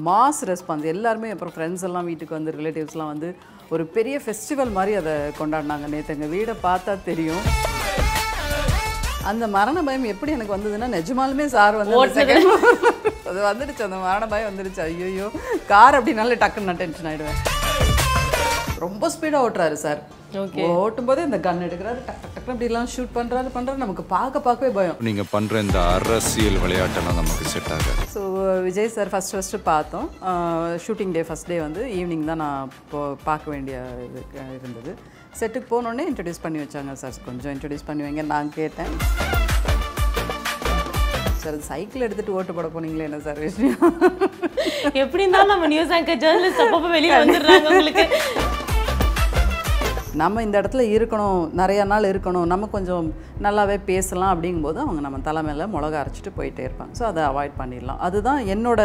Mass response எல்லாருமே அப்புறம் friends எல்லாம் வீட்டுக்கு வந்து ரிலேட்டிவ்ஸ்லாம் வந்து ஒரு பெரிய ஃபெஸ்டிவல் மாதிரி அதை கொண்டாடினாங்க நேற்று எங்கள் வீடை பார்த்தா தெரியும் அந்த மரண பயம் எப்படி எனக்கு வந்ததுன்னா நிஜமாலுமே சார் வந்து அந்த second அது வந்துடுச்சு அந்த மரண பயம் வந்துடுச்சு ஐயோ கார் அப்படின்னாலே டக்குன்னு நான் டென்ஷன் ஆயிடுவேன் ரொம்ப ஸ்பீடாக ஓட்டுறாரு சார் ஓட்டும் போதே இந்த கன் எடுக்கிறாரு டக் டக் டக்குன்னு அப்படிலாம் ஷூட் பண்ணுறாரு பண்ணுறாரு நமக்கு பார்க்க பார்க்கவே பயம் நீங்க பண்ற இந்த அரசியல் விளையாட்டெல்லாம் நமக்கு செட் ஆகாது so Vijay sir first first பார்த்தோம் ஷூட்டிங் டே ஃபஸ்ட் டே வந்து ஈவினிங் தான் நான் இப்போ பார்க்க வேண்டிய இது அஹ், இருந்தது செட்டுக்கு போனோடனே இன்ட்ரடியூஸ் பண்ணி வச்சாங்க சார் கொஞ்சம் இன்ட்ரடியூஸ் பண்ணி வைங்க நான் கேட்டேன் சார் அது சைக்கிள் எடுத்துகிட்டு ஓட்டு போட போனீங்களே என்ன சார் விஷயம் எப்படி இருந்தாலும் நம்ம நியூஸ் ஆங்கர் ஜேர்னலிஸ்ட் அப்பப்போ வெளியே வந்துடுறாங்க உங்களுக்கு நம்ம இந்த இடத்துல இருக்கணும் நிறைய நாள் இருக்கணும் நம்ம கொஞ்சம் நல்லாவே பேசலாம் அப்படிங்கும்போது அவங்க நம்ம தலைமையில் மிளகா அரைச்சிட்டு போயிட்டே இருப்பாங்க ஸோ அதை அவாய்ட் பண்ணிடலாம் அதுதான் என்னோட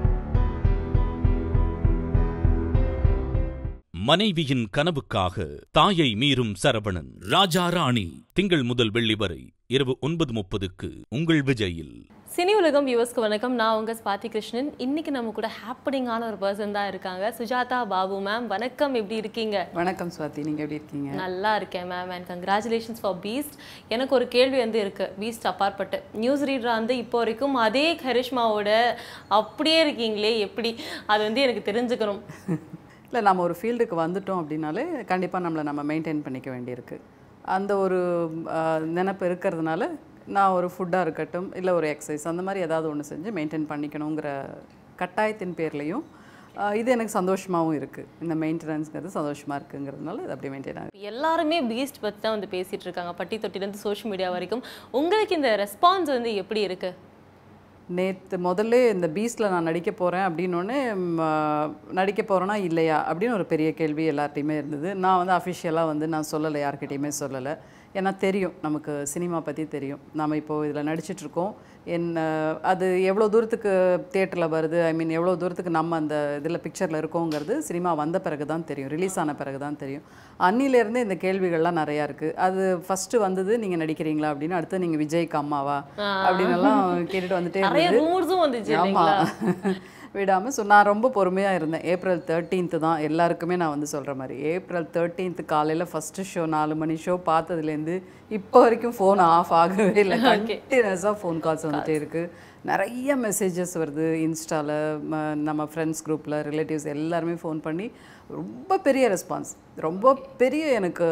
மனைவியின் கனவுக்காக தாயை மீறும் சரவணன் ராஜா ராணி திங்கள் முதல் வெள்ளி வரை இரவு ஒன்பது முப்பதுக்கு உங்கள் விஜயில் சினி உலகம் வியூவர்ஸ்க்கு வணக்கம் நான் உங்க ஸ்வாதி கிருஷ்ணன் இன்னைக்கு நம்ம கூட ஹாப்பனிங்கான ஒரு பர்சன் தான் இருக்காங்க சுஜாதா பாபு மேம் வணக்கம் எப்படி இருக்கீங்க வணக்கம் சுவாதி நீங்கள் எப்படி இருக்கீங்க நல்லா இருக்கேன் ma'am and congratulations for Beast எனக்கு ஒரு கேள்வி வந்து இருக்கு பீஸ்ட் அப்பாற்பட்டு நியூஸ் ரீடரா வந்து இப்போ வரைக்கும் அதே கரிஷ்மாவோட அப்படியே இருக்கீங்களே எப்படி அது வந்து எனக்கு தெரிஞ்சுக்கணும் இல்லை நம்ம ஒரு ஃபீல்டுக்கு வந்துட்டோம் அப்படின்னாலே கண்டிப்பாக நம்மளை நம்ம மெயின்டைன் பண்ணிக்க வேண்டியிருக்கு அந்த ஒரு ஆஹ், நினைப்பு இருக்கிறதுனால நான் ஒரு ஃபுட்டாக இருக்கட்டும் இல்லை ஒரு எக்ஸசைஸ் அந்த மாதிரி ஏதாவது ஒன்று செஞ்சு மெயின்டைன் பண்ணிக்கணுங்கிற கட்டாயத்தின் பேர்லையும் ஆஹ், இது எனக்கு சந்தோஷமாகவும் இருக்குது இந்த மெயின்டெனன்ஸ்ங்கிறது சந்தோஷமாக இருக்குங்கிறதுனால இது அப்படியே மெயின்டைன் ஆகுது எல்லாருமே பீஸ்ட் பற்றி தான் வந்து பேசிட்டு இருக்காங்க பட்டி தொட்டிலேருந்து சோஷியல் மீடியா வரைக்கும் உங்களுக்கு இந்த ரெஸ்பான்ஸ் வந்து எப்படி இருக்கு நேற்று முதல்ல இந்த பீஸில் நான் நடிக்க போகிறேன் அப்படின்னோடனே நடிக்க போகிறேன்னா இல்லையா அப்படின்னு ஒரு பெரிய கேள்வி எல்லார்ட்டையுமே இருந்தது நான் வந்து அஃபிஷியலாக வந்து நான் சொல்லலை யார்கிட்டையுமே சொல்லலை ஏன்னா தெரியும் நமக்கு சினிமா பற்றி தெரியும் நம்ம இப்போது இதில் நடிச்சிட்ருக்கோம் என்ன அது எவ்வளோ தூரத்துக்கு தேட்டரில் வருது ஐ மீன் எவ்வளோ தூரத்துக்கு நம்ம அந்த இதில் பிக்சரில் இருக்கோங்கிறது சினிமா வந்த பிறகு தான் தெரியும் ரிலீஸ் ஆன பிறகு தான் தெரியும் அன்னிலேருந்தே இந்த கேள்விகள்லாம் நிறையா இருக்குது அது ஃபஸ்ட்டு வந்தது நீங்கள் நடிக்கிறீங்களா அப்படின்னு அடுத்து நீங்கள் விஜய்க்கு அம்மாவா அப்படின்னு எல்லாம் கேட்டுட்டு வந்துட்டே நிறைய இருந்தது ரூமர்ஸும் வந்துச்சு ஆமா இல்லைங்களா விடாமல் ஸோ நான் ரொம்ப பொறுமையாக இருந்தேன் ஏப்ரல் தேர்ட்டீன்த்து தான் எல்லாருக்குமே நான் வந்து சொல்கிற மாதிரி ஏப்ரல் தேர்ட்டீன்த்து காலையில் ஃபஸ்ட்டு ஷோ நாலு மணி ஷோ பார்த்ததுலேருந்து இப்போ வரைக்கும் ஃபோன் ஆஃப் ஆகவே இல்லை கண்டினியூஸாக ஃபோன் கால்ஸ் வந்துட்டே இருக்குது நிறைய மெசேஜஸ் வருது இன்ஸ்டாவில் நம்ம ஃப்ரெண்ட்ஸ் குரூப்பில் ரிலேட்டிவ்ஸ் எல்லாருமே ஃபோன் பண்ணி ரொம்ப பெரிய ரெஸ்பான்ஸ் ரொம்ப பெரிய எனக்கு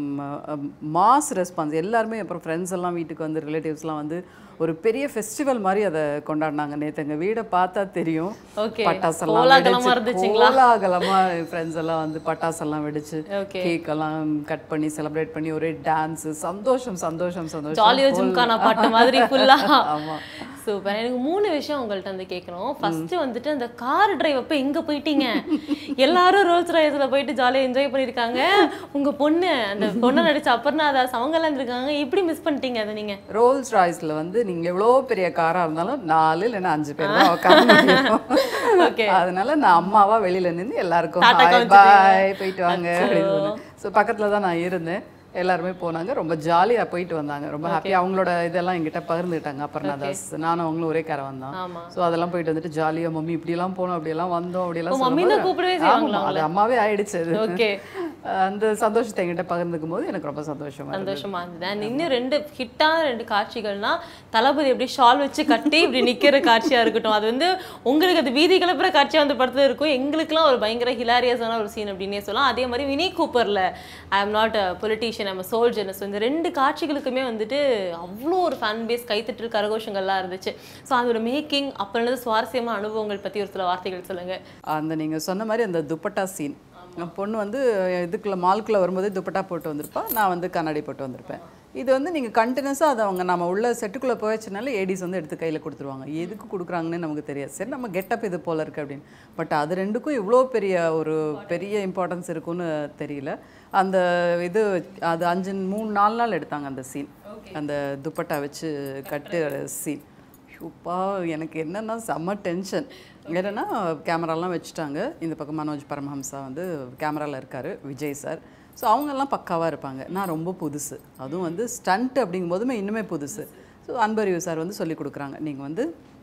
மாஸ் ரெஸ்பான்ஸ் எல்லாருமே அப்புறம் ஃப்ரெண்ட்ஸ் எல்லாம் வீட்டுக்கு வந்து ரிலேட்டிவ்ஸ்லாம் வந்து ஒரு பெரிய ஃபெஸ்டிவல் மாதிரி அதை கொண்டாடினாங்க நேற்று எங்கள் வீடை பார்த்தா தெரியும் Okay. பட்டாசெல்லாம் கோலாகலமா வெடிச்சு, இருந்துச்சுங்களா? கோலாகலமா ஃப்ரெண்ட்ஸ் எல்லாம் வந்து பட்டாசெல்லாம் வெடிச்சு Okay. கேக் எல்லாம் கட் பண்ணி செலிப்ரேட் பண்ணி ஒரே டான்ஸ் சந்தோஷம் சந்தோஷம் சந்தோஷம் ஜாலியோ ஜிம்கானா பாட்டு மாதிரி ஃபுல்லா ஆமா. சூப்பர் எனக்கு மூணு விஷயம் உங்கள்ட்ட வந்து கேட்கணும் ஃபர்ஸ்ட் வந்துட்டு அந்த கார் டிரைவ் அப்ப எங்க போயிட்டீங்க எல்லாரும் ரோல்ஸ் ராய்ஸ்ல போயிட்டு ஜாலியா என்ஜாய் பண்ணிருக்காங்க உங்க பொண்ணு அந்த பொண்ணு நடிச்ச அபர்ணா தாஸ் அவங்க எல்லாம் இருக்காங்க எப்படி மிஸ் பண்ணிட்டீங்க அதை நீங்க ரோல்ஸ் ராய்ஸ்ல வந்து நீங்க எவ்வளோ பெரிய காரா இருந்தாலும் நாலு இல்லைன்னா அஞ்சு பேர் தான் உட்கார முடியும் Okay. அதனால நான் அம்மாவா வெளியில நின்று எல்லாருக்கும் டாட்டா ஹாய் காமிச்சிட்டீங்க. பாய் போயிட்டு வாங்க அப்படின்னு சொன்னேன் ஸோ பக்கத்துல தான் நான் இருந்தேன் எல்லாருமே போனாங்க ரொம்ப ஜாலியா போயிட்டு வந்தாங்க ரொம்ப ஹாப்பி அவங்களோட இதெல்லாம் என்கிட்ட பகிர்ந்துட்டாங்க அபர்ணா தாஸ் நானும் அவங்களும் ஒரே காரவன் தான் ஆமா. ஸோ அதெல்லாம் போயிட்டு வந்துட்டு ஜாலியா மம்மி இப்படியெல்லாம் போனோம் அப்படியெல்லாம் வந்தோம் அப்படியெல்லாம் ஓ, மம்மின்னு சொல்லும்போது- கூப்பிடவே ஆமா, செய்வாங்களா அது அம்மாவே ஆயிடுச்சு அது Okay. அந்த சந்தோஷத்தை என்கிட்ட பகிர்ந்துக்கும் போது எனக்கு ரொம்ப சந்தோஷமா இருந்தது. சந்தோஷமா இருந்தது And இன்னும் ரெண்டு ஹிட்டான ரெண்டு காட்சிகள்னா தளபதி எப்படி ஷால் வச்சு கட்டி இப்படி நிக்கிற காட்சியா இருக்கட்டும் அது வந்து உங்களுக்கு அது வீதி கிளப்புற காட்சியா வந்து படத்துல இருக்கும் எங்களுக்குலாம் ஒரு பயங்கர ஹிலாரியஸான ஒரு சீன் அப்படின்னே சொல்லலாம் அதே மாதிரி வினி கூப்பர்ல I am not a politician I'm soldier so இந்த ரெண்டு காட்சிகளுக்குமே வந்துட்டு அவ்வளோ ஒரு ஃபேன் பேஸ் கைத்தட்டு கரகோஷங்கள்லாம் இருந்துச்சு ஸோ அதோட மேக்கிங் அப்போ சுவாரஸ்யமான அனுபவங்கள் பத்தி ஒரு சில வார்த்தைகள் சொல்லுங்க அந்த நீங்கள் சொன்ன மாதிரி அந்த துப்பட்டா சீன் என் பொண்ணு வந்து இதுக்குள்ள மால்குள்ளே வரும்போதே துப்பட்டா போட்டு வந்திருப்பா நான் வந்து கண்ணாடி போட்டு வந்திருப்பேன் இது வந்து நீங்கள் கண்டினியூஸாக அதை அவங்க நம்ம உள்ள செட்டுக்குள்ளே போயிடுச்சுனால ஏடிஸ் வந்து எடுத்து கையில் கொடுத்துருவாங்க எதுக்கு கொடுக்குறாங்கன்னு நமக்கு தெரியாது சரி நம்ம கெட்டப் இது போல இருக்கு அப்படின்னு பட் அது ரெண்டுக்கும் இவ்வளோ பெரிய ஒரு பெரிய இம்பார்ட்டன்ஸ் இருக்குன்னு தெரியல அந்த இது அது அஞ்சு மூணு நாலு நாள் எடுத்தாங்க அந்த சீன் அந்த துப்பட்டா வச்சு கட்டு சீன் சூப்பா எனக்கு என்னன்னா செம்ம டென்ஷன் என்னன்னா கேமராலாம் வச்சுட்டாங்க இந்த பக்கம் மனோஜ் பரமஹம்சா வந்து கேமராவில் இருக்கார் விஜய் சார் ஸோ அவங்கெல்லாம் பக்காவாக இருப்பாங்க நான் ரொம்ப புதுசு அதுவும் வந்து ஸ்டண்ட் அப்படிங்கும்போதுமே இன்னுமே புதுசு ஸோ அன்பரியூ சார் வந்து சொல்லி கொடுக்குறாங்க நீங்கள் வந்து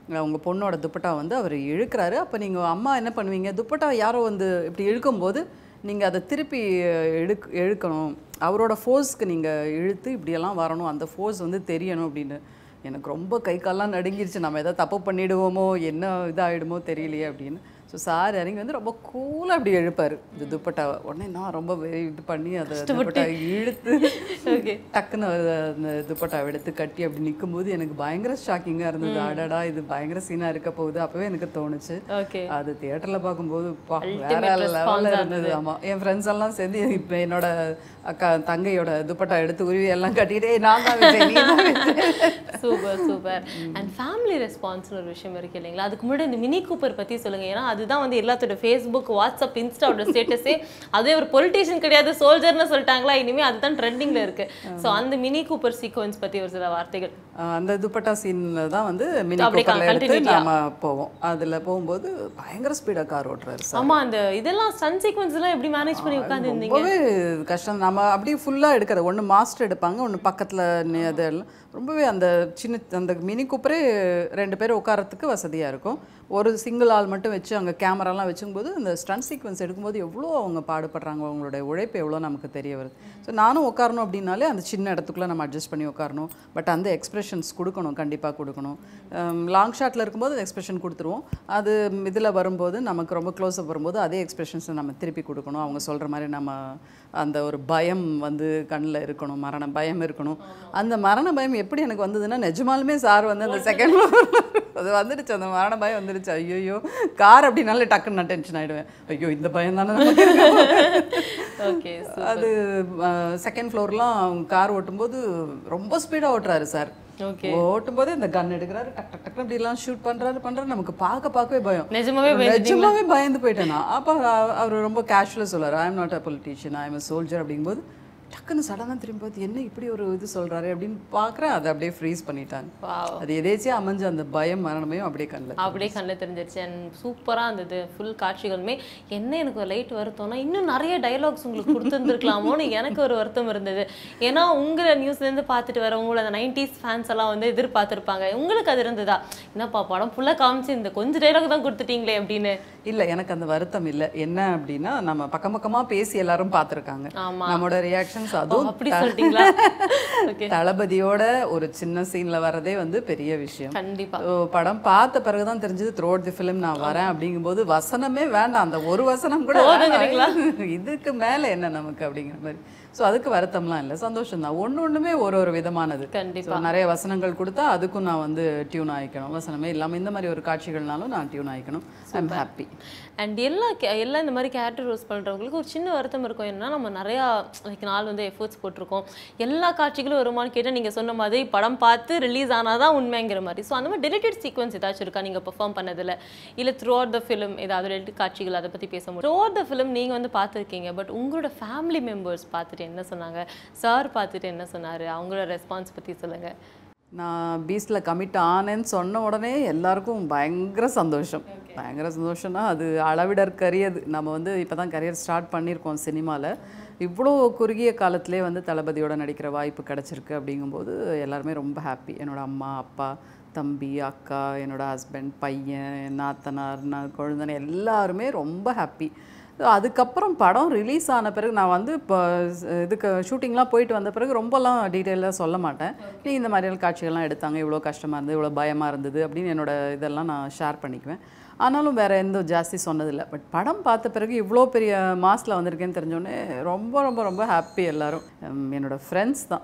உங்கள் பொண்ணோட துப்பட்டா வந்து அவர் இழுக்கிறாரு அப்போ நீங்கள் அம்மா என்ன பண்ணுவீங்க துப்பட்டா யாரோ வந்து இப்படி இழுக்கும்போது நீங்கள் அதை திருப்பி இழுக் இழுக்கணும் அவரோட ஃபோர்ஸ்க்கு நீங்கள் இழுத்து இப்படியெல்லாம் வரணும் அந்த ஃபோர்ஸ் வந்து தெரியணும் அப்படின்னு எனக்கு ரொம்ப கை கால்லாம் நடுங்கிருச்சு நம்ம எதாவது தப்பு பண்ணிடுவோமோ என்ன இதாகிடுமோ தெரியலையே அப்படின்னு ஸோ சார் இறங்கி வந்து ரொம்ப கூலாக அப்படி இழுப்பார் இந்த துப்பட்டாவை உடனே நான் ரொம்ப வே- இது பண்ணி அதை துப்பட்டா இழுத்து Okay. டக்குன்னு அதை அந்த துப்பட்டாவை எடுத்து கட்டி அப்படி நிக்கும்போது எனக்கு பயங்கர ஷாக்கிங்காக இருந்தது அடடா இது பயங்கர சீனாக இருக்க போகுது அப்போவே எனக்கு தோணுச்சு ஓகே அது தியேட்டரில் பார்க்கும்போது பா, Ultimate வேற response லெவலில் ஆ இருந்தது ஆமாம் என் ஃப்ரெண்ட்ஸ் எல்லாம் சேர்ந்து இப்போ என்னோட அக்கா தங்கையோட துப்பட்டா எடுத்து உருவி எல்லாம் கட்டிட்டு "ஏய், நான் தான் விஜய் நீ தான் Vijay." Super super and family ரெஸ்பான்ஸ்னு ஒரு விஷயம் இருக்கு இல்லைங்களா அதுக்கு முன்னாடி இந்த மினி கூப்பர் பத்தி சொல்லுங்க ஏன்னா அதுதான் வந்து எல்லாத்தோட ஃபேஸ்புக் வாட்ஸ்அப் இன்ஸ்டாவோட ஸ்டேட்டஸே அதே ஒரு பொலிட்டீஷியன் கிடையாது சோல்ஜர்னு சொல்லிட்டாங்களா இனிமே அதுதான் ட்ரெண்டிங்ல இருக்கு ஸோ அந்த மினி கூப்பர் சீக்வன்ஸ் பத்தி ஒரு சில வார்த்தைகள் ஆஹ் அந்த துப்பட்டா சீனில் தான் வந்து மினி அப்படியே கூப்பரில் எடுத்து continuity-ஆ. நாம போவோம் அதில் போகும்போது பயங்கர ஸ்பீடாக கார் ஓட்டுறாரு சார் ஆமா அந்த இதெல்லாம் சன் சீக்வன்ஸ் எல்லாம் எப்படி மேனேஜ் பண்ணி உட்கார்ந்து இருந்தீங்க ரொம்பவே கஷ்டம் நம்ம அப்படியே ஃபுல்லாக எடுக்கிறது ஒன்று மாஸ்டர் எடுப்பாங்க ஒன்று பக்கத்தில் அது எல்லாம் ரொம்பவே அந்த சின்ன அந்த மினி கூப்பரே ரெண்டு பேர் உட்காரத்துக்கு வசதியாக இருக்கும் ஒரு சிங்கிள் ஆள் மட்டும் வச்சு அங்கே கேமராலாம் வச்சுக்கும்போது அந்த ஸ்டன் சீக்வன்ஸ் எடுக்கும்போது எவ்வளோ அவங்க பாடுபடுறாங்க அவங்களுடைய உழைப்பு எவ்வளோ நமக்கு தெரிய வருது ஸோ நானும் உட்காரணும் அப்படின்னாலே அந்த சின்ன இடத்துக்குள்ளே நம்ம அட்ஜஸ்ட் பண்ணி உட்காரணும் பட் அந்த எக்ஸ்பிரஷன்ஸ் கொடுக்கணும் கண்டிப்பாக கொடுக்கணும் லாங் ஷாட்டில் இருக்கும்போது எக்ஸ்பிரஷன் கொடுத்துருவோம் அது இதில் வரும்போது நமக்கு ரொம்ப க்ளோஸ்அப் வரும்போது அதே எக்ஸ்பிரஷன்ஸை நம்ம திருப்பி கொடுக்கணும் அவங்க சொல்கிற மாதிரி நம்ம அந்த ஒரு பயம் வந்து கண்ணில் இருக்கணும் மரண பயம் இருக்கணும் அந்த மரண பயம் எப்படி எனக்கு வந்ததுன்னா நிஜமாலுமே சார் வந்து அந்த செகண்ட் அது வந்துடுச்சு அந்த மரண பயம் வந்துடுச்சு ஐயோ கார் அப்படின்னாலே டக்குன்னு நான் டென்ஷன் ஆகிடுவேன் ஐயோ இந்த பயம் தானே நமக்கு இருக்கு. ஓகே அது செகண்ட் ஃப்ளோர்லாம் கார் ஓட்டும்போது ரொம்ப ஸ்பீடாக ஓட்டுறாரு சார் ஓகே ஓட்டும்போது இந்த கன் எடுக்கிறாரு டக் டக் டக் இப்படிலாம் ஷூட் பண்றாரு பண்றாரு நமக்கு பார்க்க பார்க்கவே பயம் நிஜமாவே பயந்துட்டீங்களா? நிஜமாவே பயந்து போயிட்டேன் நான் அப்போ அவர் ரொம்ப கேஷுவலாக சொல்றாரு I am not a politician I am a soldier அப்படிங்கும்போது டக்குன்னு சடனாக திரும்பி பார்த்து என்ன இப்படி ஒரு இது சொல்றாரு அப்படின்னு பார்க்குறேன் அதை அப்படியே ஃப்ரீஸ் பண்ணிட்டாங்க Wow. அது எதேச்சியா அமைஞ்ச அந்த பயம் மரணமையும் அப்படியே கண்ணில் அப்படியே கண்ணில் தெரிஞ்சிருச்சு அண்ட் சூப்பராக இருந்தது ஃபுல் காட்சிகளுமே என்ன எனக்கு ஒரு லைட் வருத்தம்னா இன்னும் நிறைய டயலாக்ஸ் உங்களுக்கு கொடுத்துருந்துருக்கலாமோன்னு எனக்கு ஒரு வருத்தம் இருந்தது ஏன்னா உங்களை நியூஸ்லேருந்து பார்த்துட்டு வர உங்களோட அந்த நைன்டிஸ் ஃபேன்ஸ் எல்லாம் வந்து எதிர்பார்த்துருப்பாங்க உங்களுக்கு அது இருந்ததா என்னப்பா படம் ஃபுல்லாக காமிச்சு இந்த கொஞ்சம் டைலாக் தான் கொடுத்துட்டீங்களே அப்படின்னு இல்லை எனக்கு அந்த வருத்தம் இல்லை என்ன அப்படின்னா நம்ம பக்கம் பக்கமா பேசி எல்லாரும் பார்த்துருக்காங்க ஆமா. நம்மளோட ரியாக்ஷன்ஸ் ஓ, அதுவும் அப்படி சொல்லிட்டீங்களா ஓகே தளபதியோட ஒரு சின்ன சீன்ல வரதே வந்து பெரிய விஷயம் கண்டிப்பா ஓ, படம் பார்த்த பிறகுதான் தெரிஞ்சது த்ரோட் தி ஃபிலிம் நான் வரேன் அப்படிங்கும்போது வசனமே வேண்டாம் அந்த ஒரு வசனம் கூட போதுங்கிறீங்களா? வேணாம். இதுக்கு மேல என்ன நமக்கு அப்படிங்கிற மாதிரி ஸோ அதுக்கு வருத்தம்லாம் இல்லை சந்தோஷம் தான் ஒன்று ஒன்றுமே ஒரு ஒரு விதமானது கண்டிப்பா. So, நிறைய வசனங்கள் கொடுத்தா அதுக்கும் நான் வந்து டியூன் ஆயிக்கணும் வசனமே இல்லாமல் இந்த மாதிரி ஒரு காட்சிகள்னாலும் நான் டியூன் ஆயிக்கணும் ஐ எம் ஹாப்பி அண்ட் எல்லா ca- எல்லா இந்த மாதிரி கேரக்டர் ரோஸ் பண்ணுறவங்களுக்கு ஒரு சின்ன வருத்தம் இருக்கும் என்னன்னா நம்ம நிறையா லைக் நாள் வந்து எஃபர்ட்ஸ் போட்டிருக்கோம் எல்லா காட்சிகளும் வருமான்னு கேட்டால் நீங்கள் சொன்ன மாதிரி படம் பார்த்து ரிலீஸ் ஆனால் தான் உண்மைங்கிற மாதிரி ஸோ அந்த மாதிரி டெலிட்டட் சீக்வன்ஸ் ஏதாச்சும் இருக்கா நீங்கள் பெர்ஃபார்ம் பண்ணதில் இல்லை த்ரூ அவுட் த ஃபிலிம் ஏதாவது டெலிட்டட் காட்சிகள் அதை பற்றி பேச முடியும் த்ரூ அவுட் த ஃபிலிம் நீங்கள் வந்து பார்த்துருக்கீங்க பட் உங்களோட ஃபேமிலி மெம்பர்ஸ் பார்த்துட்டு என்ன சொன்னாங்க சார் பார்த்துட்டு என்ன சொன்னார் அவங்களோட ரெஸ்பான்ஸ் பற்றி சொல்லுங்கள் நான் பீஸ்டில் கமிட் ஆனேன்னு சொன்ன உடனே எல்லாருக்கும் பயங்கர சந்தோஷம் பயங்கர சந்தோஷம்னா அது அளவிடற்கரியது நம்ம வந்து இப்போ தான் கரியர் ஸ்டார்ட் பண்ணியிருக்கோம் சினிமாவில் இவ்வளோ குறுகிய காலத்திலே வந்து தளபதியோட நடிக்கிற வாய்ப்பு கிடச்சிருக்கு அப்படிங்கும்போது எல்லாருமே ரொம்ப ஹாப்பி என்னோட அம்மா அப்பா தம்பி அக்கா என்னோட ஹஸ்பண்ட் பையன் என் நாத்தனார் நான் குழந்தை எல்லாருமே ரொம்ப ஹாப்பி அதுக்கப்புறம் படம் ரிலீஸ் ஆன பிறகு நான் வந்து இப்போ இதுக்கு ஷூட்டிங்லாம் போயிட்டு வந்த பிறகு ரொம்பலாம் டீட்டெயிலாக சொல்ல மாட்டேன் நீ இந்த மாதிரியான காட்சிகள்லாம் எடுத்தாங்க இவ்வளோ கஷ்டமாக இருந்தது இவ்வளோ பயமாக இருந்தது அப்படின்னு என்னோட இதெல்லாம் நான் ஷேர் பண்ணிக்குவேன் ஆனாலும் வேறு எந்த ஜாஸ்தி சொன்னதில்லை பட் படம் பார்த்த பிறகு இவ்வளோ பெரிய மாஸில் வந்திருக்கேன்னு தெரிஞ்சோடனே ரொம்ப ரொம்ப ரொம்ப ஹாப்பி எல்லாரும் உம், என்னோட ஃப்ரெண்ட்ஸ் தான்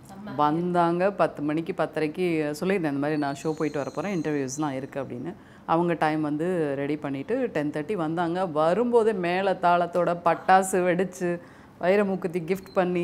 வந்தாங்க பத்து மணிக்கு பத்தரைக்கு சொல்லியிருந்தேன் இந்த மாதிரி நான் ஷோ போயிட்டு வர போகிறேன் இன்டர்வியூஸ்லாம் இருக்குது அப்படின்னு அவங்க டைம் வந்து ரெடி பண்ணிவிட்டு டென் தேர்ட்டி வந்தாங்க வரும்போதே மேலே தாளத்தோட பட்டாசு வெடிச்சு வைரமூக்குத்தி கிஃப்ட் பண்ணி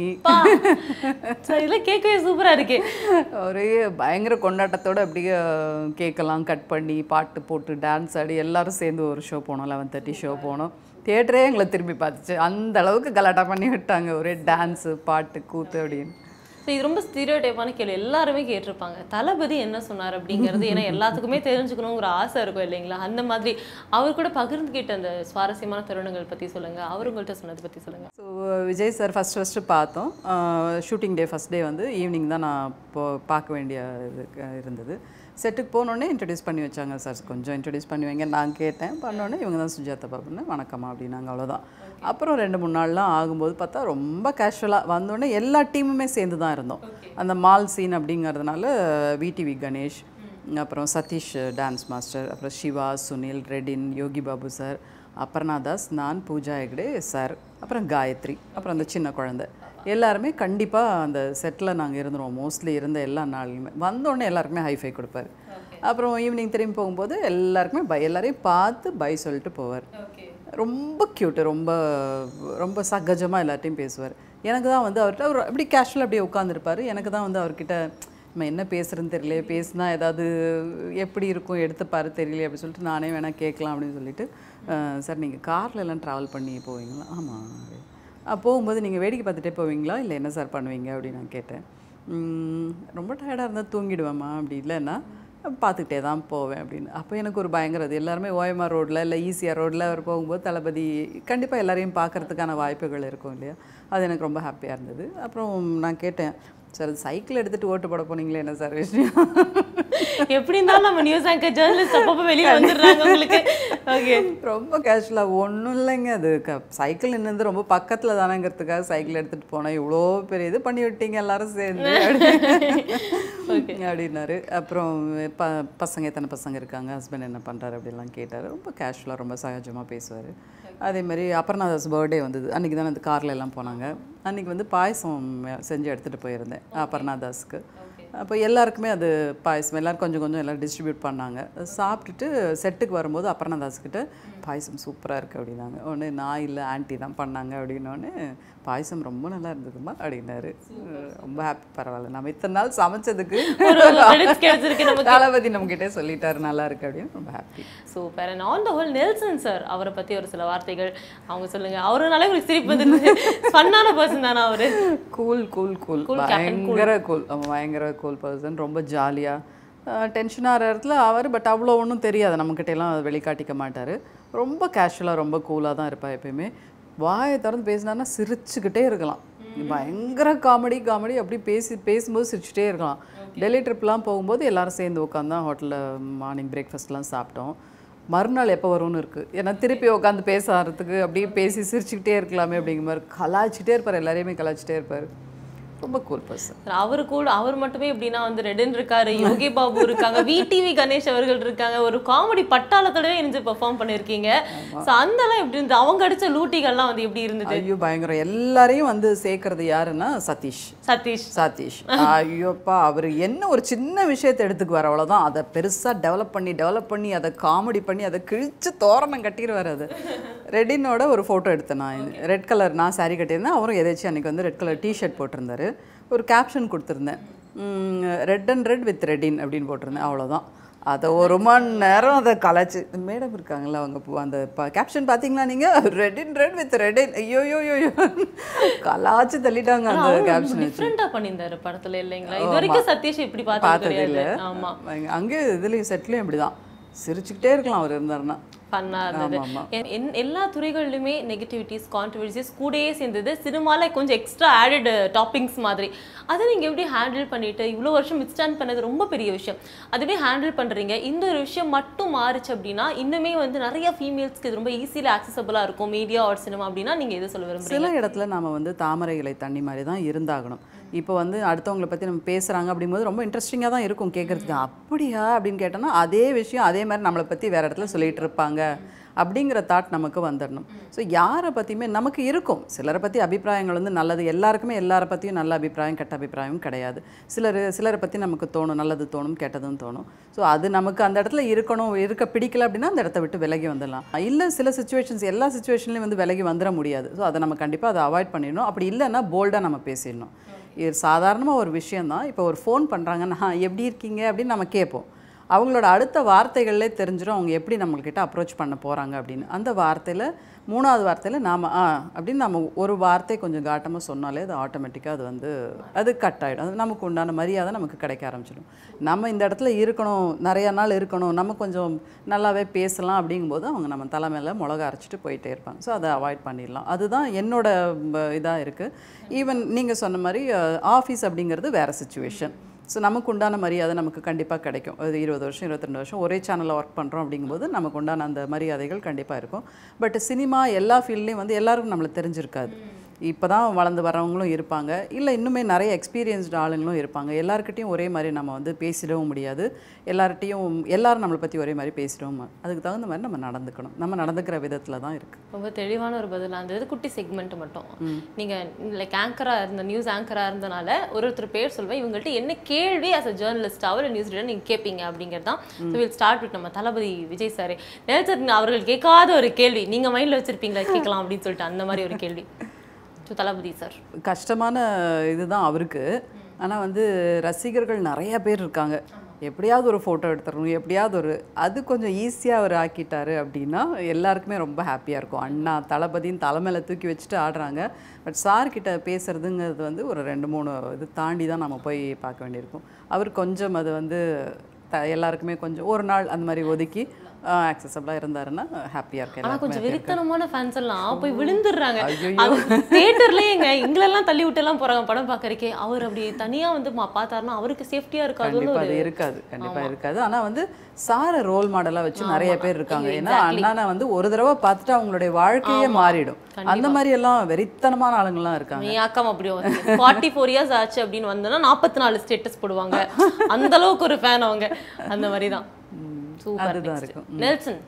ஸோ இதெல்லாம் கேட்கவே சூப்பராக இருக்கே ஒரே பயங்கர கொண்டாட்டத்தோட அப்படியே கேக்கெல்லாம் கட் பண்ணி பாட்டு போட்டு டான்ஸ் ஆடி எல்லாரும் சேர்ந்து ஒரு ஷோ போனோம் லெவன் தேர்ட்டி ஷோ போனோம் தியேட்டரே எங்களை திரும்பி பார்த்துச்சு அந்த அளவுக்கு கலாட்டா பண்ணி விட்டாங்க ஒரே டான்ஸு பாட்டு கூத்து அப்படின்னு ஸோ இது ரொம்ப ஸ்டீரியோ டைப்பான கேள்வி எல்லாருமே கேட்டிருப்பாங்க தளபதி என்ன சொன்னார் அப்படிங்கிறது ஏன்னா எல்லாத்துக்குமே தெரிஞ்சுக்கணுங்கிற ஆசை இருக்கும் இல்லைங்களா அந்த மாதிரி அவர் கூட பகிர்ந்துக்கிட்ட அந்த சுவாரஸ்யமான தருணங்கள் பற்றி சொல்லுங்க அவர் உங்கள்கிட்ட சொன்னதை பற்றி சொல்லுங்க so Vijay sir first first பார்த்தோம் ஷூட்டிங் டே ஃபஸ்ட் டே வந்து ஈவினிங் தான் நான் இப்போ பார்க்க வேண்டிய இது க- இருந்தது செட்டுக்கு போனோடனே இன்ட்ரடியூஸ் பண்ணி வச்சாங்க சார் கொஞ்சம் இன்ட்ரடியூஸ் பண்ணி வைங்க நான் கேட்டேன் பண்ணோடனே இவங்க தான் சுஜாதா பாபுன்னு வணக்கம்மா அப்படின்னாங்க அவ்வளோதான் அப்புறம் ரெண்டு மூணு நாள்லாம் ஆகும்போது பார்த்தா ரொம்ப கேஷுவலாக வந்தோடனே எல்லா டீமுமே சேர்ந்து தான் இருந்தோம் அந்த மால் சீன் அப்படிங்கிறதுனால விடிவி கணேஷ் அப்புறம் சதீஷ் டான்ஸ் மாஸ்டர் அப்புறம் சிவா சுனில் ரெடின் யோகி பாபு சார் அபர்ணா தாஸ் நான் பூஜா ஹெக்டே சார் அப்புறம் காயத்ரி அப்புறம் அந்த சின்ன குழந்தை எல்லாருமே கண்டிப்பாக அந்த செட்டில் நாங்கள் இருந்துருவோம் மோஸ்ட்லி இருந்த எல்லா நாளுமே வந்தோடனே எல்லாருக்குமே ஹைஃபை கொடுப்பாரு அப்புறம் ஈவினிங் திரும்பி போகும்போது எல்லாருக்குமே பை எல்லாரையும் பார்த்து பை சொல்லிட்டு போவார் ரொம்ப க்யூட்டு ரொம்ப ரொம்ப சகஜமாக எல்லார்ட்டையும் பேசுவார் எனக்கு தான் வந்து அவர்கிட்ட அவர் அப்படி கேஷுவல் அப்படியே உட்காந்துருப்பாரு எனக்கு தான் வந்து அவர்கிட்ட நம்ம என்ன பேசுகிறேன்னு தெரியல பேசினா ஏதாவது எப்படி இருக்கும் எடுத்துப்பாரு தெரியல அப்படி சொல்லிட்டு நானே வேணால் கேட்கலாம் அப்படின்னு சொல்லிட்டு "அஹ், சார் நீங்கள் கார்ல எல்லாம் ட்ராவல் பண்ணி போவீங்களா ஆமாம் போகும்போது நீங்கள் வேடிக்கை பார்த்துட்டே போவீங்களா இல்லை என்ன சார் பண்ணுவீங்க அப்படின்னு நான் கேட்டேன் "ம், ரொம்ப டயர்டாக இருந்தால் தூங்கிடுவேம்மா அப்படி இல்லைன்னா பார்த்துக்கிட்டே தான் போவேன் அப்படின்னு அப்போ எனக்கு ஒரு பயங்கர இது எல்லாருமே ஓஎம்ஆர் ரோட்டில் இல்லை ஈசிஆர் ரோட்டில் அவர் போகும்போது தளபதி கண்டிப்பாக எல்லாரையும் பார்க்கறதுக்கான வாய்ப்புகள் இருக்கும் இல்லையா அது எனக்கு ரொம்ப ஹாப்பியாக இருந்தது அப்புறம் நான் கேட்டேன் சார் சைக்கிள் எடுத்துகிட்டு ஓட்டு போட போனீங்களே என்ன சார் விஷயம் எப்படி இருந்தாலும் நம்ம நியூஸ் ஆங்கர் ஜேர்னலிஸ்ட் அப்பப்போ வெளியே வந்துடுறாங்க உங்களுக்கு ஓகே ரொம்ப கேஷுவலாக ஒன்றும் இல்லைங்க அது க சைக்கிள் நின்று ரொம்ப பக்கத்தில் தானேங்கிறதுக்காக சைக்கிள் எடுத்துகிட்டு போனேன் இவ்வளோ பெரிய இது பண்ணி விட்டீங்க எல்லாரும் சேர்ந்து அப்படி- அப்படின்னாரு அப்புறம் ப பசங்க எத்தனை பசங்க இருக்காங்க ஹஸ்பண்ட் என்ன பண்ணுறாரு அப்படிலாம் கேட்டார் ரொம்ப கேஷுவலாக ரொம்ப சகஜமாக பேசுவார் அதே மாதிரி அபர்ணாதாஸ் பர்த்டே வந்தது அன்றைக்கி தானே அந்த காரில் எல்லாம் போனாங்க அன்றைக்கி வந்து பாயசம் செஞ்சு எடுத்துகிட்டு போயிருந்தேன் அபர்ணாதாஸ்க்கு அப்போ எல்லாருக்குமே அது பாயசம் எல்லாரும் கொஞ்சம் கொஞ்சம் எல்லோரும் டிஸ்ட்ரிபியூட் பண்ணாங்க அது சாப்பிட்டுட்டு செட்டுக்கு வரும்போது அபர்ணாதாஸ் கிட்ட பாயசம் சூப்பராக இருக்குது அப்படின்னாங்க ஒன்று நான் இல்லை ஆன்ட்டி தான் பண்ணாங்க அப்படின்னோடனே பாயசம் ரொம்ப நல்லா இருந்ததுமா அப்படின்னாரு ரொம்ப ஹாப்பி பரவாயில்ல நம்ம இத்தனை நாள் சமைச்சதுக்கு ஒரு credits கிடைச்சிருக்கு நமக்கு. தளபதி நம்மக்கிட்டே சொல்லிட்டாரு நல்லா இருக்கு அப்படின்னு ரொம்ப happy super and on the whole Nelson sir அவரை பத்தி ஒரு சில வார்த்தைகள் அவங்க சொல்லுங்க அவருனாலே உங்களுக்கு சிரிப்பு வந்துருது ஃபன்னான பர்சன் தானே அவரு cool cool cool Cool captain, பயங்கர கூல் அவன் பயங்கர கூல் பர்சன் ரொம்ப ஜாலியாக டென்ஷன் ஆகிற இடத்துல அவர் பட் அவ்வளோ ஒன்றும் தெரியாது நம்மக்கிட்ட எல்லாம் வெளிக்காட்டிக்க மாட்டார் ரொம்ப கேஷுவலாக ரொம்ப கூலாக தான் இருப்பா எப்பயுமே வாயை திறந்து பேசினாருன்னா சிரிச்சுக்கிட்டே இருக்கலாம் பயங்கர காமெடி காமெடி அப்படி பேசி பேசும்போது சிரிச்சுட்டே இருக்கலாம் டெல்லி ட்ரிப்லாம் போகும்போது எல்லாரும் சேர்ந்து உட்காந்து தான் ஹோட்டலில் மார்னிங் பிரேக்ஃபாஸ்ட்லாம் சாப்பிட்டோம் மறுநாள் எப்போ வரும்னு இருக்குது ஏன்னா திருப்பி உட்காந்து பேசுறதுக்கு அப்படியே பேசி சிரிச்சுக்கிட்டே இருக்கலாமே அப்படிங்கிற மாதிரி கலாய்ச்சிட்டே இருப்பார் எல்லாரையுமே கலாய்ச்சிட்டே இருப்பார் ரொம்ப கூல் பர்சன் அவரு கூட அவர் மட்டுமே எப்படின்னா வந்து ரெடன் இருக்காரு யோகி பாபு இருக்காங்க விடிவி கணேஷ் அவர்கள் இருக்காங்க ஒரு காமெடி பட்டாளத்தோடவே இருந்து பெர்ஃபார்ம் பண்ணிருக்கீங்க சோ அந்த எல்லாம் எப்படி இருந்தது அவங்க அடிச்ச லூட்டிகள்லாம் வந்து எப்படி இருந்தது ஐயோ பயங்கரம் எல்லாரையும் வந்து சேர்க்கறது யாருன்னா சதீஷ் சதீஷ் சதீஷ் ஐயோப்பா அவர் என்ன ஒரு சின்ன விஷயத்தை எடுத்துக்குவார் அவ்வளோதான் அதை பெருசாக டெவலப் பண்ணி டெவலப் பண்ணி அதை காமெடி பண்ணி அதை கிழிச்சு தோரணம் கட்டிடுவார் அது ரெடினோட ஒரு ஃபோட்டோ எடுத்தேன் நான் ரெட் கலர் நான் saree கட்டியிருந்தேன் அவரும் எதாச்சும் அன்றைக்கி வந்து ரெட் கலர் டிஷர்ட் போட்டிருந்தாரு ஒரு கேப்ஷன் கொடுத்துருந்தேன் red and red with Redin அப்படின்னு போட்டிருந்தேன் அவ்வளோதான் அதை ஒரு மணி நேரம் அதை கலாச்சு மேடம் இருக்காங்களா அவங்க பு- அந்த கேப்ஷன் பார்த்தீங்களா நீங்கள் red in red with red in ஐயோ யோ யோ யோ கலாச்சு தள்ளிட்டாங்க அந்த கேப்ஷன் வச்சு டிஃப்ரெண்டா பண்ணியிருந்தாரு படத்துல இல்லைங்களா இது வரைக்கும் சதீஷ் இப்படி பார்த்தது பார்த்தது கிடையாது இல்லை ஆமா அங்கே இதுலேயும் செட்லேயும் இப்படி தான் சிரிச்சுக்கிட்டே இருக்கலாம் அவர் இருந்தாருன்னா ஃபன்னா இருந்தது ஆமா, ஆமா. என்- என்- எல்லா துறைகளிலுமே நெகட்டிவிட்டிஸ் கான்ட்ரவர்சிஸ் கூடயே சேர்ந்தது சினிமால கொஞ்சம் எக்ஸ்ட்ரா ஆடட் டாப்பிங்ஸ் மாதிரி அதை நீங்க எப்படி ஹேண்டில் பண்ணிட்டு இவ்வளோ வருஷம் வித்ஸ்டாண்ட் பண்ணது ரொம்ப பெரிய விஷயம் அது எப்படி ஹேண்டில் பண்றீங்க இந்த ஒரு விஷயம் மட்டும் மாறுச்சு அப்படின்னா இன்னுமே வந்து நிறைய ஃபீமேல்ஸ்க்கு இது ரொம்ப ஈஸியில் ஆக்சசபிளா இருக்கும் மீடியா ஆர் சினிமா அப்படின்னா நீங்க எது சொல்ல விரும்புறீங்க சில இடத்துல நாம வந்து தாமரை இலை தண்ணி மாதிரி தான் இருந்தாகணும் இப்போ வந்து அடுத்தவங்களை பற்றி நம்ம பேசுகிறாங்க அப்படிங்கும்போது ரொம்ப இன்ட்ரெஸ்டிங்காக தான் இருக்கும் கேட்குறதுக்கு அப்படியா அப்படின்னு கேட்டோன்னா அதே விஷயம் அதே மாதிரி நம்மளை பற்றி வேறு இடத்துல சொல்லிட்டு இருப்பாங்க அப்படிங்கிற தாட் நமக்கு வந்துடணும் ஸோ யாரை பற்றியுமே நமக்கு இருக்கும் சிலரை பற்றி அபிப்பிராயங்கள் வந்து நல்லது எல்லாருக்குமே எல்லாரை பற்றியும் நல்ல அபிப்பிராயம் கெட்ட அபிப்பிராயம் கிடையாது சிலர் சிலரை பற்றி நமக்கு தோணும் நல்லது தோணும் கெட்டதும் தோணும் ஸோ அது நமக்கு அந்த இடத்துல இருக்கணும் இருக்க பிடிக்கல அப்படின்னா அந்த இடத்த விட்டு விலகி வந்துடலாம் இல்லை சில சுச்சுவேஷன்ஸ் எல்லா சுச்சுவேஷன்லையும் வந்து விலகி வந்துட முடியாது ஸோ அதை நம்ம கண்டிப்பாக அதை அவாய்ட் பண்ணிடணும் அப்படி இல்லைன்னா போல்டாக நம்ம பேசிடணும் இது சாதாரணமாக ஒரு விஷயந்தான் இப்போ ஒரு ஃபோன் பண்ணுறாங்கன்னா எப்படி இருக்கீங்க அப்படின்னு நம்ம கேட்போம் அவங்களோட அடுத்த வார்த்தைகள்லே தெரிஞ்சிடும் அவங்க எப்படி நம்மள்கிட்ட அப்ரோச் பண்ண போகிறாங்க அப்படின்னு அந்த வார்த்தையில் மூணாவது வார்த்தையில் நாம் ஆ அப்படின்னு நம்ம ஒரு வார்த்தை கொஞ்சம் காட்டமாக சொன்னாலே அது ஆட்டோமேட்டிக்காக அது வந்து அது கட் ஆகிடும் அது நமக்கு உண்டான மரியாதை நமக்கு கிடைக்க ஆரம்பிச்சிடும் நம்ம இந்த இடத்துல இருக்கணும் நிறையா நாள் இருக்கணும் நம்ம கொஞ்சம் நல்லாவே பேசலாம் அப்படிங்கும்போது அவங்க நம்ம தலை மேலே மிளகா அரைச்சிட்டு போயிட்டே இருப்பாங்க ஸோ அதை அவாய்ட் பண்ணிடலாம் அதுதான் என்னோட இதாக இருக்குது ஈவன் நீங்கள் சொன்ன மாதிரி ஆஃபீஸ் அப்படிங்கிறது வேறு சுச்சுவேஷன் ஸோ நமக்கு உண்டான மரியாதை நமக்கு கண்டிப்பாக கிடைக்கும் அது இருபது வருஷம் இருபத்திரெண்டு வருஷம் ஒரே சேனலில் ஒர்க் பண்ணுறோம் அப்படிங்கும்போது நமக்கு உண்டான அந்த மரியாதைகள் கண்டிப்பாக இருக்கும் பட் சினிமா எல்லா ஃபீல்ட்லேயும் வந்து எல்லாருக்கும் நம்மளை தெரிஞ்சிருக்காது இப்போ தான் வளர்ந்து வரவங்களும் இருப்பாங்க இல்லை இன்னுமே நிறைய எக்ஸ்பீரியன்ஸ்டு ஆளுங்களும் இருப்பாங்க எல்லாருக்கிட்டையும் ஒரே மாதிரி நம்ம வந்து பேசிடவும் முடியாது எல்லார்கிட்டையும் எல்லாரும் நம்மளை பற்றி ஒரே மாதிரி பேசிடவும் மா- அதுக்கு தகுந்த மாதிரி நம்ம நடந்துக்கணும் நம்ம நடந்துக்கிற விதத்தில் தான் இருக்குது ரொம்ப தெளிவான ஒரு பதில் அந்த இது குட்டி செக்மெண்ட் மட்டும் நீங்க லைக் ஆங்கரா இருந்த நியூஸ் ஆங்கரா இருந்தனால ஒரு ஒருத்தர் பேர் சொல்வேன் இவங்கள்ட்ட என்ன கேள்வி as a ஜேர்னலிஸ்டாவோ இல்லை நியூஸ் ரீடர் நீங்க கேட்பீங்க அப்படிங்கிறது தான் ஸோ வில் ஸ்டார்ட் வித் நம்ம தளபதி விஜய் சார் நெல்சன் அவர்கள் கேட்காத ஒரு கேள்வி நீங்க மைண்ட்ல வச்சிருப்பீங்களா கேட்கலாம் அப்படின்னு சொல்லிட்டு அந்த மாதிரி ஒரு கேள்வி ஸோ தளபதி சார் கஷ்டமான இதுதான் அவருக்கு ஆனால் வந்து ரசிகர்கள் நிறைய பேர் இருக்காங்க எப்படியாவது ஒரு ஃபோட்டோ எடுத்துடணும் எப்படியாவது ஒரு அது கொஞ்சம் ஈஸியாக அவர் ஆக்கிட்டாரு அப்படின்னா எல்லாருக்குமே ரொம்ப ஹாப்பியாக இருக்கும் அண்ணா தளபதின்னு தலைமையில தூக்கி வச்சுட்டு ஆடுறாங்க பட் சார்கிட்ட பேசுறதுங்கிறது வந்து ஒரு ரெண்டு மூணு இது தாண்டி தான் நம்ம போய் பார்க்க வேண்டியிருக்கும் அவர் கொஞ்சம் அது வந்து த எல்லாருக்குமே கொஞ்சம் ஒரு நாள் அந்த மாதிரி ஒதுக்கி ஆக்சசபிளாக இருந்தாருன்னா ஹாப்பியாக இருக்கு ஆனா எல்லாருக்குமே கொஞ்சம் happy-ஆ இருக்கு. வெறித்தனமான ஃபேன்ஸ் எல்லாம் போய் விழுந்துடுறாங்க தியேட்டர்லயே எங்க எங்களெல்லாம் தள்ளி விட்டு எல்லாம் போறாங்க படம் பார்க்கறக்கே அவர் அப்படி தனியா வந்து மா- பார்த்தாருன்னா அவருக்கு சேஃப்டியா இருக்காதுன்னு கண்டிப்பா ஒரு அது இருக்காது கண்டிப்பா இருக்காது ஆனா வந்து சார ரோல் மாடலா வச்சு நிறைய பேர் இருக்காங்க ஏன்னா அண்ணானை வந்து ஒரு தடவை பார்த்துட்டு அவங்களுடைய வாழ்க்கையே மாறிடும் அந்த மாதிரி எல்லாம் வெறித்தனமான ஆளுங்கலாம் இருக்காங்க மேயாக்கம் அப்படி ஃபார்ட்டி ஃபோர் இயர்ஸ் ஆச்சு அப்படின்னு வந்தோன்னா நாற்பத்தி நாலு ஸ்டேட்டஸ் போடுவாங்க அந்த அளவுக்கு ஒரு ஃபேன் அவங்க அந்த மாதிரி தான் சூப்பர் அதுதான் இருக்கும். நெல்சன்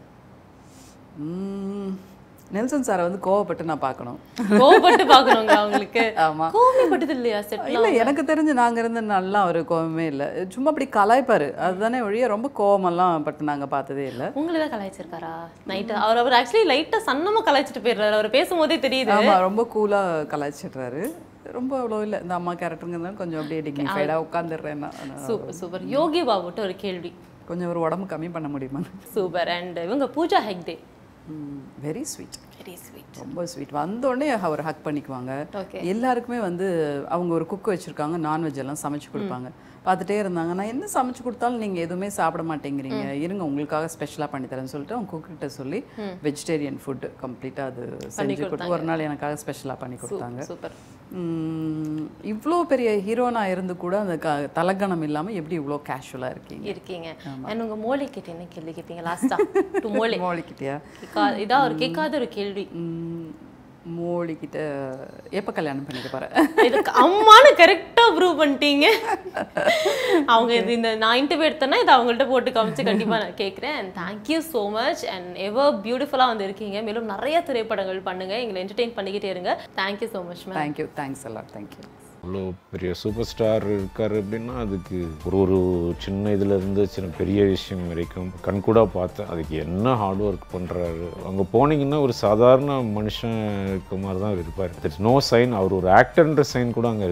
உம், நெல்சன் சாரை வந்து கோவப்பட்டு நான் பார்க்கணும் கோவப்பட்டு பார்க்கணுங்க அவங்களுக்கு ஆமா. கோவப்பட்டது இல்லையா செட் இல்ல எனக்கு தெரிஞ்சு நாங்க இருந்த நல்லா அவர் கோவமே இல்ல சும்மா அப்படி கலாய்ப்பாரு அதுதானே ஒழிய ரொம்ப கோவமெல்லாம் பட்டு நாங்க பார்த்ததே இல்ல உங்களை தான் கலாய்ச்சிருக்காரா நைட்டு அவர் அவர் ஆக்சுவலி லைட்டா சன்னமா கலாய்ச்சிட்டு போயிடுறாரு அவர் பேசும்போதே தெரியுது ஆமா ரொம்ப கூலா கலாய்ச்சிடுறாரு ரொம்ப அவ்வளோ இல்ல இந்த அம்மா கேரக்டருங்கிறதுனால கொஞ்சம் அப்படியே டிக்னிஃபைடாக உட்காந்துடுறேன் நான் சூப்பர் சூப்பர் யோகி பாபுட்ட ஒரு கேள்வி கொஞ்சம் ஒரு உடம்பு கம்மி பண்ண முடியுமா சூப்பர் அண்ட் இவங்க Pooja Hegde very sweet very sweet ரொம்ப ஸ்வீட் வந்தோடனே அவர் ஹக் பண்ணிக்குவாங்க ஓகே எல்லாருக்குமே வந்து அவங்க ஒரு குக் வச்சுருக்காங்க நான்வெஜ் எல்லாம் சமைச்சு கொடுப்பாங்க பார்த்துட்டே இருந்தாங்க நான் என்ன சமைச்சு கொடுத்தாலும் நீங்கள் எதுவுமே சாப்பிட மாட்டேங்கிறீங்க இருங்க உங்களுக்காக ஸ்பெஷலாக பண்ணி தரேன்னு சொல்லிட்டு அவங்க குக்கிட்ட சொல்லி வெஜிடேரியன் ஃபுட் கம்ப்ளீட்டாக அது செஞ்சு கொடுத்து ஒரு நாள் எனக்காக ஸ்பெஷலாக பண்ணி கொடுத்தாங்க சூப்பர் இவ்வளோ பெரிய ஹீரோனா இருந்து கூட அந்த க தலகணம் இல்லாமல் எப்படி இவ்வளோ கேஷுவலாக இருக்கீங்க இருக்கீங்க அண்ட் உங்க மோளை கிட்ட என்ன கேள்வி கேட்பீங்க லாஸ்டா டு மோளை மோழிக்கிட்டியா கேக்கா- இதா ஒரு கேட்காத ஒரு கேள்வி மோழிக்கிட்ட எப்போ கல்யாணம் பண்ணிக்க போகிறேன் இதுக்கு அம்மானு கரெக்டா ப்ரூவ் பண்ணிட்டீங்க அவங்க இது இந்த நான் இன்டர்வியூ எடுத்தேன்னா இதை அவங்கள்ட்ட போட்டு காமிச்சு கண்டிப்பா நான் கேட்குறேன் and thank you so much and ever பியூட்டிஃபுல்லாக வந்து இருக்கீங்க மேலும் நிறைய திரைப்படங்கள் பண்ணுங்க எங்களை என்டர்டெயின் பண்ணிக்கிட்டே இருங்க thank you so much ma'am thank you thanks எல்லாம் தேங்க்யூ அவ்வளோ பெரிய சூப்பர் ஸ்டார் இருக்காரு அப்படின்னா அதுக்கு ஒரு ஒரு சின்ன இதுல இருந்து சின்ன பெரிய விஷயம் வரைக்கும் கண்கூடா பார்த்தேன் அதுக்கு என்ன ஹார்ட் ஒர்க் பண்றாரு அங்க போனீங்கன்னா ஒரு சாதாரண மனுஷன் இருக்க மாதிரி தான் அவர் இருப்பார் நோ சைன் அவர் ஒரு ஆக்டர்ன்ற சைன் கூட அங்க